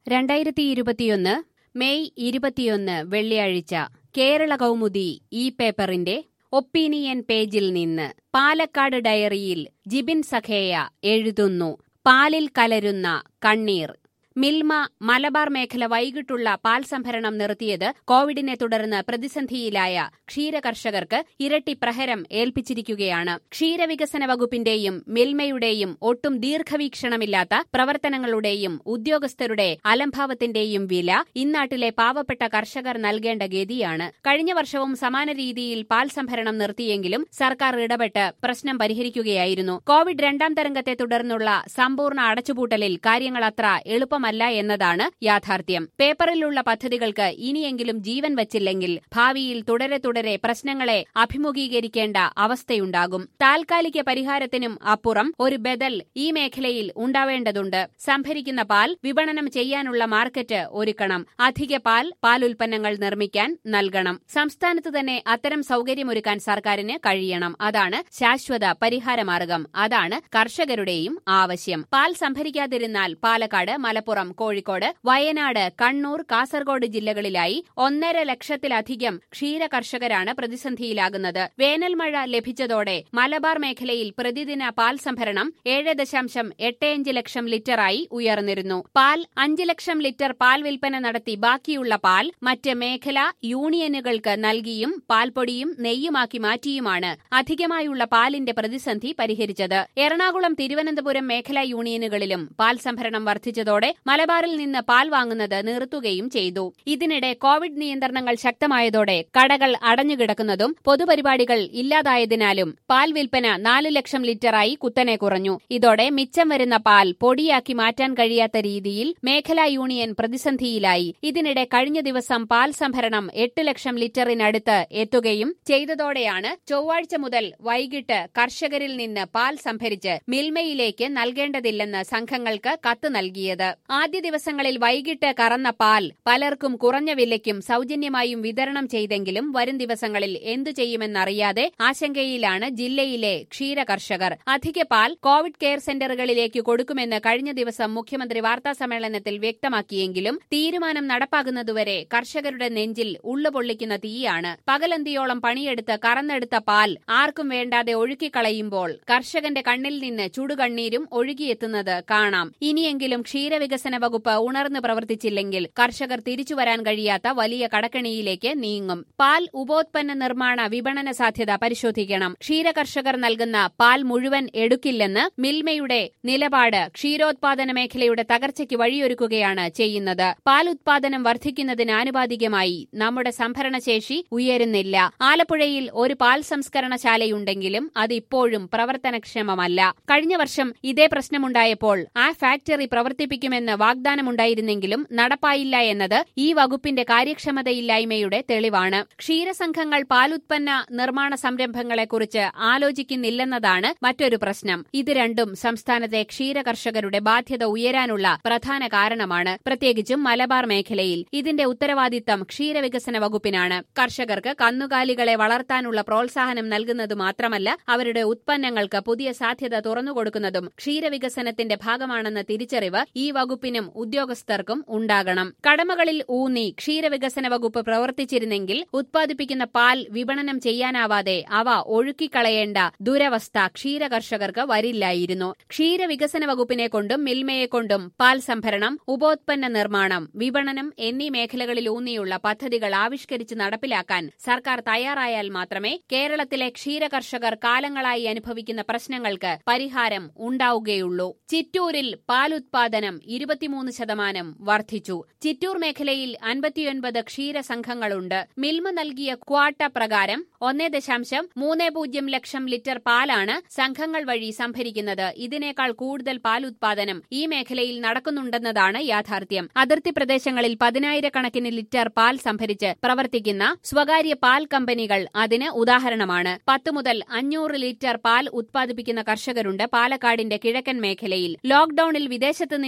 രണ്ടായിരത്തി ഇരുപത്തിയൊന്ന് മെയ് ഇരുപത്തിയൊന്ന് വെള്ളിയാഴ്ച കേരള കൗമുദി ഈ പേപ്പറിന്റെ ഒപ്പീനിയൻ പേജിൽ നിന്ന് പാലക്കാട് ഡയറിയിൽ ജിബിൻ സഖേയ എഴുതുന്നു പാലിൽ കലരുന്ന കണ്ണീർ മിൽമ മലബാർ മേഖല വൈകിട്ടുള്ള പാൽ സംഭരണം നിർത്തിയത് കോവിഡിനെ തുടർന്ന് പ്രതിസന്ധിയിലായ ക്ഷീരകർഷകർക്ക് ഇരട്ടി പ്രഹരം ഏൽപ്പിച്ചിരിക്കുകയാണ് ക്ഷീരവികസന വകുപ്പിന്റെയും മിൽമയുടെയും ഒട്ടും ദീർഘവീക്ഷണമില്ലാത്ത പ്രവർത്തനങ്ങളുടെയും ഉദ്യോഗസ്ഥരുടെ അലംഭാവത്തിന്റെയും വില ഇന്നാട്ടിലെ പാവപ്പെട്ട കർഷകർ നൽകേണ്ട ഗതിയാണ് കഴിഞ്ഞ വർഷവും സമാന രീതിയിൽ പാൽ സംഭരണം നിർത്തിയെങ്കിലും സർക്കാർ ഇടപെട്ട് പ്രശ്നം പരിഹരിക്കുകയായിരുന്നു കോവിഡ് രണ്ടാം തരംഗത്തെ തുടർന്നുള്ള സമ്പൂർണ്ണ അടച്ചുപൂട്ടലിൽ കാര്യങ്ങൾ അത്ര എളുപ്പമല്ല എന്നതാണ് യാഥാർത്ഥ്യം പേപ്പറിലുള്ള പദ്ധതികൾക്ക് ഇനിയെങ്കിലും ജീവൻ വച്ചില്ലെങ്കിൽ ഭാവിയിൽ തുടരെ തുടരെ പ്രശ്നങ്ങളെ അഭിമുഖീകരിക്കേണ്ട അവസ്ഥയുണ്ടാകും താൽക്കാലിക പരിഹാരത്തിനും അപ്പുറം ഒരു ബദൽ ഈ മേഖലയിൽ ഉണ്ടാവേണ്ടതുണ്ട് സംഭരിക്കുന്ന പാൽ വിപണനം ചെയ്യാനുള്ള മാർക്കറ്റ് ഒരുക്കണം അധിക പാൽ പാലുൽപ്പന്നങ്ങൾ നിർമ്മിക്കാൻ നൽകണം സംസ്ഥാനത്ത് തന്നെ അത്തരം സൌകര്യമൊരുക്കാൻ സർക്കാരിന് കഴിയണം അതാണ് ശാശ്വത പരിഹാരമാർഗം അതാണ് കർഷകരുടെയും ആവശ്യം പാൽ സംഭരിക്കാതിരുന്നാൽ പാലക്കാട് മലപ്പുറം കോഴിക്കോട് വയനാട് കണ്ണൂർ കാസർഗോഡ് ജില്ലകളിലായി ഒന്നര ലക്ഷത്തിലധികം ക്ഷീര കർഷകരാണ് പ്രതിസന്ധിയിലാകുന്നത് വേനൽ മഴ ലഭിച്ചതോടെ മലബാർ മേഖലയിൽ പ്രതിദിന പാൽ സംഭരണം ഏഴ് ദശാംശം എട്ട് അഞ്ച് ലക്ഷം ലിറ്ററായി ഉയർന്നിരുന്നു പാൽ അഞ്ച് ലക്ഷം ലിറ്റർ പാൽ വിൽപ്പന നടത്തി ബാക്കിയുള്ള പാൽ മറ്റ് മേഖലാ യൂണിയനുകൾക്ക് നൽകിയും പാൽപ്പൊടിയും നെയ്യുമാക്കി മാറ്റിയുമാണ് അധികമായുള്ള പാലിന്റെ പ്രതിസന്ധി പരിഹരിച്ചത് എറണാകുളം തിരുവനന്തപുരം മേഖലാ യൂണിയനുകളിലും പാൽ സംഭരണം വർദ്ധിച്ചതോടെ മലബാറിൽ നിന്ന് പാൽ വാങ്ങുന്നത് നിർത്തുകയും ചെയ്തു ഇതിനിടെ കോവിഡ് നിയന്ത്രണങ്ങൾ ശക്തമായതോടെ കടകൾ അടഞ്ഞുകിടക്കുന്നതും പൊതുപരിപാടികൾ ഇല്ലാതായതിനാലും പാൽ വിൽപ്പന നാല് ലക്ഷം ലിറ്ററായി കുത്തനെ കുറഞ്ഞു ഇതോടെ മിച്ചം വരുന്ന പാൽ പൊടിയാക്കി മാറ്റാൻ കഴിയാത്ത രീതിയിൽ മേഖലാ യൂണിയൻ പ്രതിസന്ധിയിലായി ഇതിനിടെ കഴിഞ്ഞ ദിവസം പാൽ സംഭരണം എട്ട് ലക്ഷം ലിറ്ററിനടുത്ത് എത്തുകയും ചെയ്തതോടെയാണ് ചൊവ്വാഴ്ച മുതൽ വൈകിട്ട് കർഷകരിൽ നിന്ന് പാൽ സംഭരിച്ച് മിൽമയിലേക്ക് നൽകേണ്ടതില്ലെന്ന് സംഘങ്ങൾക്ക് കത്ത് നൽകിയത് ആദ്യ ദിവസങ്ങളിൽ വൈകിട്ട് കറന്ന പാൽ പലർക്കും കുറഞ്ഞ വിലയ്ക്കും സൌജന്യമായും വിതരണം ചെയ്തെങ്കിലും വരും ദിവസങ്ങളിൽ എന്തു ചെയ്യുമെന്നറിയാതെ ആശങ്കയിലാണ് ജില്ലയിലെ ക്ഷീര കർഷകർ അധിക പാൽ കോവിഡ് കെയർ സെന്ററുകളിലേക്ക് കൊടുക്കുമെന്ന് കഴിഞ്ഞ ദിവസം മുഖ്യമന്ത്രി വാർത്താസമ്മേളനത്തിൽ വ്യക്തമാക്കിയെങ്കിലും തീരുമാനം നടപ്പാകുന്നതുവരെ കർഷകരുടെ നെഞ്ചിൽ ഉള്ളുപൊള്ളിക്കുന്ന തീയാണ് പകലന്തിയോളം പണിയെടുത്ത് കറന്നെടുത്ത പാൽ ആർക്കും വേണ്ടാതെ ഒഴുക്കിക്കളയുമ്പോൾ കർഷകന്റെ കണ്ണിൽ നിന്ന് ചുടുകണ്ണീരും ഒഴുകിയെത്തുന്നത് കാണാം ഇനിയെങ്കിലും ക്ഷീരവികസന വകുപ്പ് ഉണർന്നു പ്രവർത്തിച്ചില്ലെങ്കിൽ കർഷകർ തിരിച്ചുവരാൻ കഴിയാത്ത വലിയ കടക്കണിയിലേക്ക് നീങ്ങും പാൽ ഉപോത്പന്ന നിർമ്മാണ വിപണന സാധ്യത പരിശോധിക്കണം ക്ഷീരകർഷകർ നൽകുന്ന പാൽ മുഴുവൻ എടുക്കില്ലെന്ന് മിൽമയുടെ നിലപാട് ക്ഷീരോത്പാദന മേഖലയുടെ തകർച്ചയ്ക്ക് വഴിയൊരുക്കുകയാണ് ചെയ്യുന്നത് പാൽ ഉത്പാദനം വർദ്ധിക്കുന്നതിന് ആനുപാതികമായി നമ്മുടെ സംഭരണശേഷി ഉയരുന്നില്ല ആലപ്പുഴയിൽ ഒരു പാൽ സംസ്കരണശാലയുണ്ടെങ്കിലും അത് ഇപ്പോഴും പ്രവർത്തനക്ഷമമല്ല കഴിഞ്ഞ വർഷം ഇതേ പ്രശ്നമുണ്ടായപ്പോൾ ആ ഫാക്ടറി പ്രവർത്തിപ്പിക്കുമെന്ന് വാഗ്ദാനമുണ്ടായിരുന്നെങ്കിലും നടപ്പായില്ല എന്നത് ഈ വകുപ്പിന്റെ കാര്യക്ഷമതയില്ലായ്മയുടെ തെളിവാണ് ക്ഷീരസംഘങ്ങൾ പാലുത്പന്ന നിർമ്മാണ സംരംഭങ്ങളെക്കുറിച്ച് ആലോചിക്കുന്നില്ലെന്നതാണ് മറ്റൊരു പ്രശ്നം ഇത് രണ്ടും സംസ്ഥാനത്തെ ക്ഷീര കർഷകരുടെ ബാധ്യത ഉയരാനുള്ള പ്രധാന കാരണമാണ് പ്രത്യേകിച്ചും മലബാർ മേഖലയിൽ ഇതിന്റെ ഉത്തരവാദിത്തം ക്ഷീരവികസന വകുപ്പിനാണ് കർഷകർക്ക് കന്നുകാലികളെ വളർത്താനുള്ള പ്രോത്സാഹനം നൽകുന്നത് മാത്രമല്ല അവരുടെ ഉത്പന്നങ്ങൾക്ക് പുതിയ സാധ്യത തുറന്നുകൊടുക്കുന്നതും ക്ഷീരവികസനത്തിന്റെ ഭാഗമാണെന്ന തിരിച്ചറിവ് ഈ വകുപ്പിനും ഉദ്യോഗസ്ഥർക്കും ഉണ്ടാകണം കടമകളിൽ ഊന്നി ക്ഷീരവികസന വകുപ്പ് പ്രവർത്തിച്ചിരുന്നെങ്കിൽ ഉത്പാദിപ്പിക്കുന്ന പാൽ വിപണനം ചെയ്യാനാവാതെ അവ ഒഴുക്കിക്കളയേണ്ട ദുരവസ്ഥ ക്ഷീര കർഷകർക്ക് വരില്ലായിരുന്നു ക്ഷീരവികസന വകുപ്പിനെ കൊണ്ടും മിൽമയെ കൊണ്ടും പാൽ സംഭരണം ഉപോത്പന്ന നിർമ്മാണം വിപണനം എന്നീ മേഖലകളിൽ ഊന്നിയുള്ള പദ്ധതികൾ ആവിഷ്കരിച്ച് നടപ്പിലാക്കാൻ സർക്കാർ തയ്യാറായാൽ മാത്രമേ കേരളത്തിലെ ക്ഷീര കർഷകർ കാലങ്ങളായി അനുഭവിക്കുന്ന പ്രശ്നങ്ങൾക്ക് പരിഹാരം ഉണ്ടാവുകയുള്ളൂ ചിറ്റൂരിൽ പാലുത്പാദനം ഇരുപത്തിമൂന്ന് ശതമാനം വർദ്ധിച്ചു ചിറ്റൂർ മേഖലയിൽ അൻപത്തിയൊൻപത് ക്ഷീരസംഘങ്ങളുണ്ട് മിൽമ നൽകിയ ക്വാട്ട പ്രകാരം ഒന്നേ ദശാംശം മൂന്ന് പൂജ്യം ലക്ഷം ലിറ്റർ പാലാണ് സംഘങ്ങൾ വഴി സംഭരിക്കുന്നത് ഇതിനേക്കാൾ കൂടുതൽ പാൽ ഉത്പാദനം ഈ മേഖലയിൽ നടക്കുന്നുണ്ടെന്നതാണ് യാഥാർത്ഥ്യം അതിർത്തി പ്രദേശങ്ങളിൽ പതിനായിരക്കണക്കിന് ലിറ്റർ പാൽ സംഭരിച്ച് പ്രവർത്തിക്കുന്ന സ്വകാര്യ പാൽ കമ്പനികൾ അതിന് ഉദാഹരണമാണ് പത്ത് മുതൽ അഞ്ഞൂറ് ലിറ്റർ പാൽ ഉത്പാദിപ്പിക്കുന്ന കർഷകരുണ്ട് പാലക്കാടിന്റെ കിഴക്കൻ മേഖലയിൽ ലോക്ഡൌണിൽ വിദേശത്ത് നിന്ന് ജോലി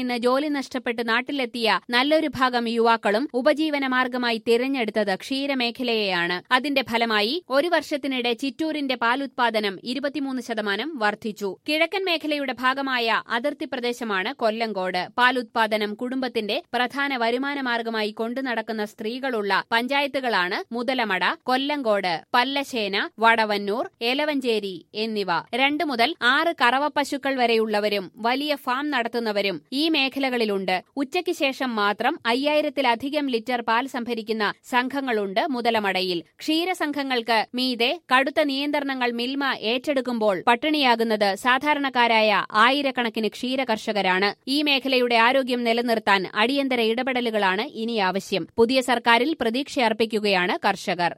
ജോലി നഷ്ടപ്പെട്ട് നാട്ടിലെത്തിയ നല്ലൊരു ഭാഗം യുവാക്കളും ഉപജീവന മാർഗമായി തിരഞ്ഞെടുത്തത് ക്ഷീരമേഖലയെയാണ് അതിന്റെ ഫലമായി ഒരു വർഷത്തിനിടെ ചിറ്റൂരിന്റെ പാലുത്പാദനം ഇരുപത്തിമൂന്ന് ശതമാനം വർദ്ധിച്ചു കിഴക്കൻ മേഖലയുടെ ഭാഗമായ അതിർത്തി പ്രദേശമാണ് കൊല്ലങ്കോട് പാലുത്പാദനം കുടുംബത്തിന്റെ പ്രധാന വരുമാന മാർഗമായി കൊണ്ടുനടക്കുന്ന സ്ത്രീകളുള്ള പഞ്ചായത്തുകളാണ് മുതലമട കൊല്ലങ്കോട് പല്ലശേന വടവന്നൂർ എലവഞ്ചേരി എന്നിവ രണ്ടു മുതൽ ആറ് കറവ പശുക്കൾ വരെയുള്ളവരും വലിയ ഫാം നടത്തുന്നവരും ഈ മേഖലകളിലുണ്ട് ഉച്ചയ്ക്ക് ശേഷം മാത്രം അയ്യായിരത്തിലധികം ലിറ്റർ പാൽ സംഭരിക്കുന്ന സംഘങ്ങളുണ്ട് മുതലമടയിൽ ക്ഷീരസംഘങ്ങൾക്ക് മീതെ കടുത്ത നിയന്ത്രണങ്ങൾ മിൽമ ഏറ്റെടുക്കുമ്പോൾ പട്ടിണിയാകുന്നത് സാധാരണക്കാരായ ആയിരക്കണക്കിന് ക്ഷീര കർഷകരാണ് ഈ മേഖലയുടെ ആരോഗ്യം നിലനിർത്താൻ അടിയന്തര ഇടപെടലുകളാണ് ഇനി ആവശ്യം പുതിയ സർക്കാരിൽ പ്രതീക്ഷയർപ്പിക്കുകയാണ് കർഷകർ